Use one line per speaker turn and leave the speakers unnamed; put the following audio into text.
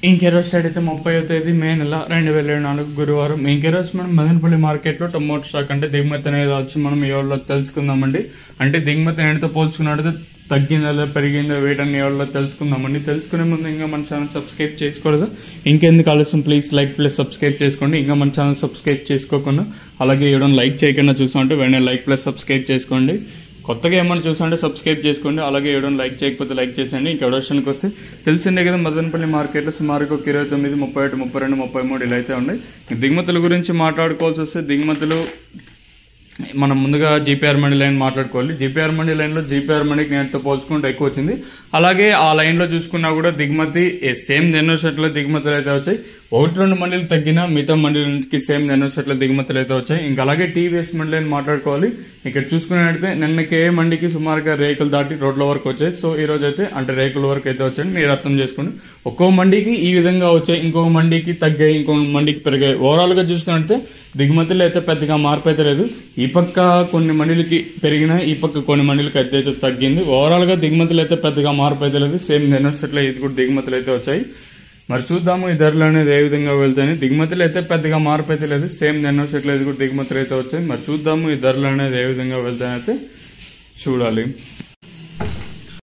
ఇంకెరోజు side అయితే ముప్పై తేదీ మే నెల రెండు వేల ఇరవై నాలుగు గురువారం ఇంకెరోజు మనం మదనపల్లి మార్కెట్లో టమోటో స్టాక్ అంటే దిగుమతి అనేది వచ్చి మనం ఎవరిలో తెలుసుకుందామండి అంటే దిగుమతి నేటితో పోల్చుకున్నట్టు తగ్గిందా లేదా పెరిగిందా వేయడం ఎవరిలో తెలుసుకుందామండి తెలుసుకునే ముందు ఇంకా మన ఛానల్ సబ్స్క్రైబ్ చేసుకోలేదు ఇంకెందుకు ఆలస్యం ప్లీజ్ లైక్ ప్లస్ సబ్స్క్రైబ్ చేసుకోండి ఇంకా మన ఛానల్ సబ్స్క్రైబ్ చేసుకోకుండా అలాగే ఇవ్వడం లైక్ చేయకుండా చూసుకుంటే వెంటనే లైక్ ప్లస్ సబ్స్క్రైబ్ చేసుకోండి కొత్తగా ఏమైనా చూస్తుంటే సబ్స్క్రైబ్ చేసుకోండి అలాగే ఇవ్వడం లైక్ చేయకపోతే లైక్ చేసేయండి ఇంకా విషయానికి వస్తే తెలిసిందే కదా మదనపల్లి మార్కెట్లో సుమారుగా ఒక ఇరవై తొమ్మిది ముప్పై ఒకటి ముప్పై రెండు ముప్పై మూడు ఇలా అయితే ఉన్నాయి దిగుమతుల గురించి మాట్లాడుకోవాల్సి వస్తే దిగుమతులు మనం ముందుగా జీపీఆర్ మండి లైన్ మాట్లాడుకోవాలి జీపీఆర్ మండి లైన్లో జీపీఆర్ మండికి నేటితో పోల్చుకుంటే ఎక్కువ వచ్చింది అలాగే ఆ లైన్లో చూసుకున్నా కూడా దిగుమతి సేమ్ ఎన్నో షర్ట్ల దిగుమతులు అయితే వచ్చాయి ఒకటి రెండు మండీలు తగ్గినా మిగతా మండలికి సేమ్ ఎన్నో షర్ట్ల దిగుమతులు అయితే వచ్చాయి ఇంకా అలాగే టీవీఎస్ మండి లైన్ మాట్లాడుకోవాలి ఇక్కడ చూసుకున్నట్టయితే నిన్నకే మండికి సుమారుగా రేకులు దాటి రోడ్ల వరకు వచ్చాయి సో ఈ రోజు అయితే అంటే రేకుల వరకు అయితే వచ్చాయి మీరు అర్థం చేసుకోండి ఒక్కో మండికి ఈ విధంగా వచ్చాయి ఇంకో మండికి తగ్గాయి ఇంకో మండికి పెరిగాయి ఓవరాల్ గా చూసుకున్నట్టే దిగుమతులు అయితే పెద్దగా మార్పు అయితే లేదు ఈ పక్క కొన్ని మండలికి పెరిగినా ఈ పక్క కొన్ని మండలికి అయితే అయితే తగ్గింది ఓవరాల్ గా దిగుమతులు అయితే పెద్దగా మార్పు అయితే లేదు సేమ్ నెనోస్టెట్లో ఇది కూడా దిగుమతులు అయితే వచ్చాయి మరి చూద్దాము ఈ ధరలు అనేది ఏ విధంగా వెళ్తాయి దిగుమతులు అయితే పెద్దగా మార్పు అయితే లేదు సేమ్ నెనోస్టెట్లో ఇది కూడా దిగుమతులు అయితే వచ్చాయి మరి చూద్దాము ఈ ధరలు అనేది ఏ విధంగా వెళ్తాయని అయితే చూడాలి